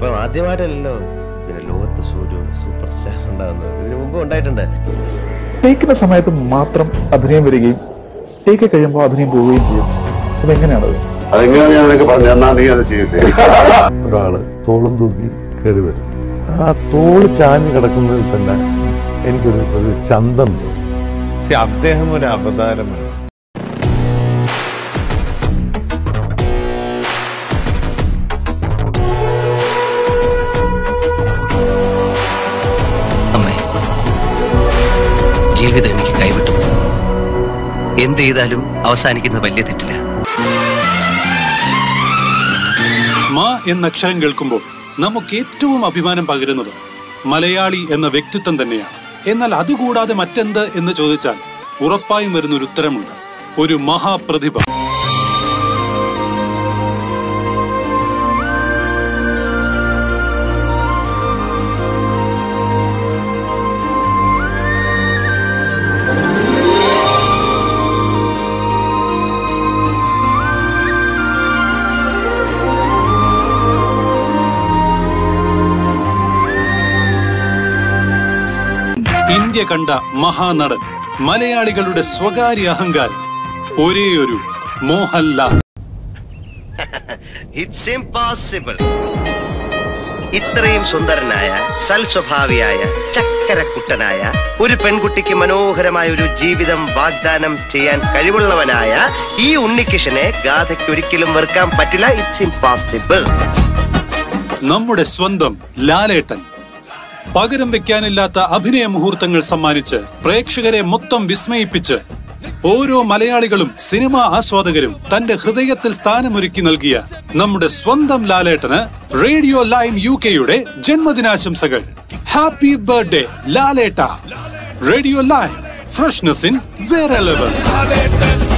ഇപ്പം ആദ്യമായിട്ടല്ലല്ലോ പിന്നെ ലോകത്ത് ഒരു സൂപ്പർ സ്റ്റാർ ഉണ്ടാകുന്നത് ഇതിനു മുമ്പ് ഉണ്ടായിട്ടുണ്ട് ടേക്കിന്റെ സമയത്ത് മാത്രം അഭിനയം വരികയും ടേക്ക് കഴിയുമ്പോൾ അഭിനയം പോവുകയും ചെയ്യും അതെങ്ങനെയാണത് അതെങ്ങനെയാണ് ഞാൻ നിനക്ക് പറഞ്ഞു തന്നാ നീ അത് ചെയ്യട്ടെ ഒരാള് തോളും തൂക്കി കയറി വരും ആ തോള് ചാഞ്ഞ് കിടക്കുന്നതിൽ തന്നെ എനിക്കൊരു ഒരു ചന്തം തോന്നി പക്ഷെ അദ്ദേഹം ഒരു അവതാരമാണ് അമ്മേ ജീവിതം എനിക്ക് കൈവിട്ടു എന്ത് ചെയ്താലും അവസാനിക്കുന്ന വലിയ തെറ്റില്ല മാ എന്ന അക്ഷരം കേൾക്കുമ്പോൾ നമുക്ക് ഏറ്റവും അഭിമാനം പകരുന്നത് മലയാളി എന്ന വ്യക്തിത്വം തന്നെയാണ് എന്നാൽ അതുകൂടാതെ മറ്റെന്ത് എന്ന് ചോദിച്ചാൽ ഉറപ്പായും വരുന്നൊരു ഉത്തരമുണ്ട് ഒരു മഹാപ്രതിഭ ഇന്ത്യ കണ്ട മഹാനടൻ മലയാളികളുടെ സ്വകാര്യ അഹങ്കാരം ഒരേയൊരു മോഹൻലാൽ ഇറ്റ്സ് ഇംപോസിബിൾ ഇത്രയും സുന്ദരനായ സൽസ്വഭാവിയായ ചക്കരക്കുട്ടനായ ഒരു പെൺകുട്ടിക്ക് മനോഹരമായ ഒരു ജീവിതം വാഗ്ദാനം ചെയ്യാൻ കഴിവുള്ളവനായ ഈ ഉണ്ണികൃഷ്ണനെ ഗാഥയ്ക്ക് ഒരിക്കലും വെറുക്കാൻ പറ്റില്ല ഇറ്റ്സ് ഇംപോസിബിൾ നമ്മുടെ സ്വന്തം ലാലേട്ടൻ പകരം വെക്കാനില്ലാത്ത അഭിനയ മുഹൂർത്തങ്ങൾ സമ്മാനിച്ച് പ്രേക്ഷകരെ മൊത്തം വിസ്മയിപ്പിച്ച് ഓരോ മലയാളികളും സിനിമാ ആസ്വാദകരും തന്റെ ഹൃദയത്തിൽ സ്ഥാനമൊരുക്കി നൽകിയ നമ്മുടെ സ്വന്തം ലാലേട്ടന് റേഡിയോ ലൈം യു കെയുടെ ജന്മദിനാശംസകൾ ഹാപ്പി ബർത്ത്ഡേ ലാലേട്ട റേഡിയോ ലൈം ഫ്രഷ്നസ് ഇൻ വേറെ ലെവൽ